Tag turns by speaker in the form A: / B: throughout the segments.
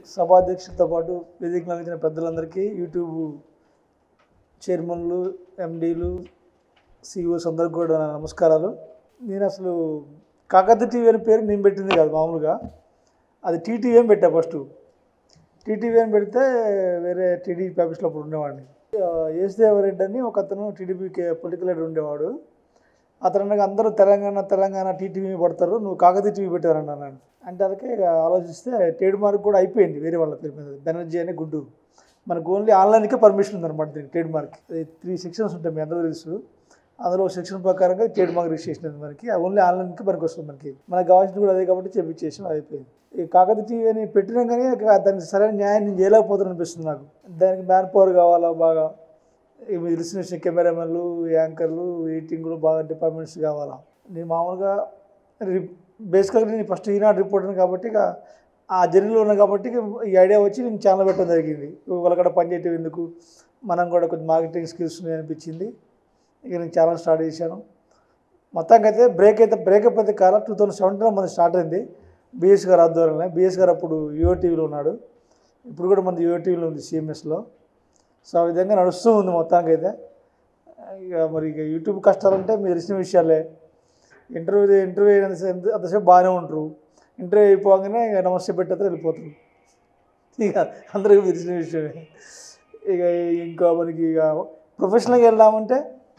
A: సభాధ్యక్షులతో పాటు వేదిక నలిచిన పెద్దలందరికీ యూట్యూబ్ చైర్మన్లు ఎండీలు సిఇఓస్ అందరికి కూడా నా నమస్కారాలు నేను అసలు కాకతీ టీవీ అని పేరు నేను పెట్టింది కాదు మామూలుగా అది టీటీవీ అని పెట్టా ఫస్ట్ టీటీవీ అని పెడితే వేరే టీడీపీ ఆఫీస్లో అప్పుడు ఉండేవాడిని యేసుదేవరెడ్డి అని ఒక అతను టీడీపీకి పొలిటికల్ లీడర్ ఉండేవాడు అతను అనగా అందరూ తెలంగాణ తెలంగాణ టీటీవీ పడతారు నువ్వు కాకతీ టీవీ పెట్టారని అన్నాడు అంటే ಅದಕ್ಕೆ ఇక ఆలోచిస్తే ట్రేడ్ మార్క్ కూడా అయిపోయింది వేరే వాళ్ళ పేరు మీద బెనర్జీ అని గుడ్డు మనకు ఓన్లీ ఆన్లైన్కే పర్మిషన్ ఉందన్నమాట దీనికి ట్రేడ్ మార్క్ అది త్రీ సెక్షన్స్ ఉంటాయి మీ అందరూ తెలుసు అందులో ఒక సెక్షన్ ప్రకారంగా ట్రేడ్ మార్క్ రిజిస్ట్రేషన్ ఉంది మనకి ఓన్లీ ఆన్లైన్కి పనికి వస్తుంది మనకి మనకు కావాల్సింది కూడా అదే కాబట్టి చెప్పించేసాం అయిపోయింది ఈ కాకతీ టీవీ అని పెట్టినా కానీ ఇక దానికి సరైన న్యాయం నేను చేయలేకపోతాను అనిపిస్తుంది నాకు దానికి మ్యాన్ పవర్ కావాలా బాగా ఇక మీకు తెలిసిన విషయం కెమెరామెన్లు యాంకర్లు ఎడిటింగ్లు బాగా డిపార్ట్మెంట్స్ కావాలా నేను మామూలుగా బేసికల్గా నేను ఫస్ట్ ఈనాడు రిపోర్టర్ కాబట్టి ఇక ఆ జర్నీలో ఉన్నా కాబట్టి ఇక ఈ ఐడియా వచ్చి నేను ఛానల్ పెట్టడం జరిగింది వాళ్ళ కూడా పనిచేయటం ఎందుకు మనం కూడా కొంచెం మార్కెటింగ్ స్కిల్స్ ఉన్నాయి అనిపించింది ఇక నేను ఛానల్ స్టార్ట్ చేశాను మొత్తానికి అయితే బ్రేక్ అయితే బ్రేకప్ అయితే కాల టూ థౌజండ్ సెవెంటీన్లో మనది స్టార్ట్ అయింది బిఎస్ గారు ఆధ్వర్యంలో బిఎస్ గారు అప్పుడు యువో టీవీలో ఉన్నాడు ఇప్పుడు కూడా మనది యువో టీవీలో ఉంది సిఎంఎస్లో సో ఆ విధంగా నడుస్తూ ఉంది మొత్తానికి అయితే ఇక మరి ఇక యూట్యూబ్ కష్టాలంటే మీరు తెలిసిన విషయాలే ఇంటర్వ్యూ ఇంటర్వ్యూ అయినంత అంతసేపు బాగానే ఉంటారు ఇంటర్వ్యూ అయిపోగానే ఇక నమస్తే పెట్టేస్తే వెళ్ళిపోతారు ఇక అందరికీ తెలిసిన విషయమే ఇక ఇంకా మనకి ఇక ప్రొఫెషనల్గా వెళ్దామంటే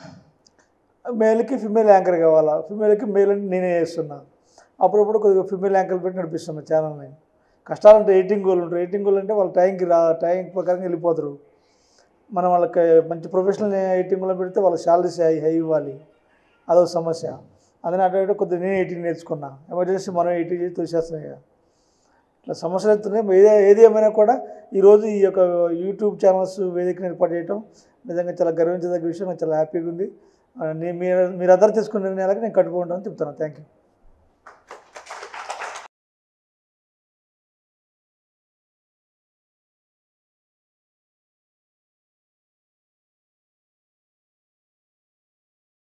A: మేల్కి ఫిమేల్ యాంకర్ కావాలా ఫిమేల్కి మేల్ అంటే నేనే చేస్తున్నా అప్పుడప్పుడు కొద్దిగా ఫిమేల్ యాంకర్ పెట్టి నడిపిస్తున్నా ఛానల్ని కష్టాలంటే ఎయిటింగ్ గోల్ ఉంటారు ఎయిటింగ్ గోల్ అంటే వాళ్ళ టైంకి రా టైం ప్రకారం వెళ్ళిపోతారు మనం వాళ్ళకి మంచి ప్రొఫెషనల్ ఎయిటింగ్లో పెడితే వాళ్ళ శాలరీస్ హై హై ఇవ్వాలి అదొక సమస్య అదే అటు కొద్దిగా నేను ఎయిటింగ్ నేర్చుకున్నా ఎమర్జెన్సీ మనం ఎయిటింగ్ చేసి తోసేస్తున్నాయి ఇక ఇట్లా సమస్యలు వస్తున్నాయి ఏదే ఏది ఏమైనా కూడా ఈరోజు ఈ యొక్క యూట్యూబ్ ఛానల్స్ వేదికను ఏర్పాటు చేయడం నిజంగా చాలా గర్వించదగ్గ విషయం నాకు చాలా హ్యాపీగా ఉంది ఆ, నేను మీరు మీరందరూ తీసుకున్న నిర్ణయాలకు నేను కట్టుకుంటానని చెప్తాను థ్యాంక్ యూ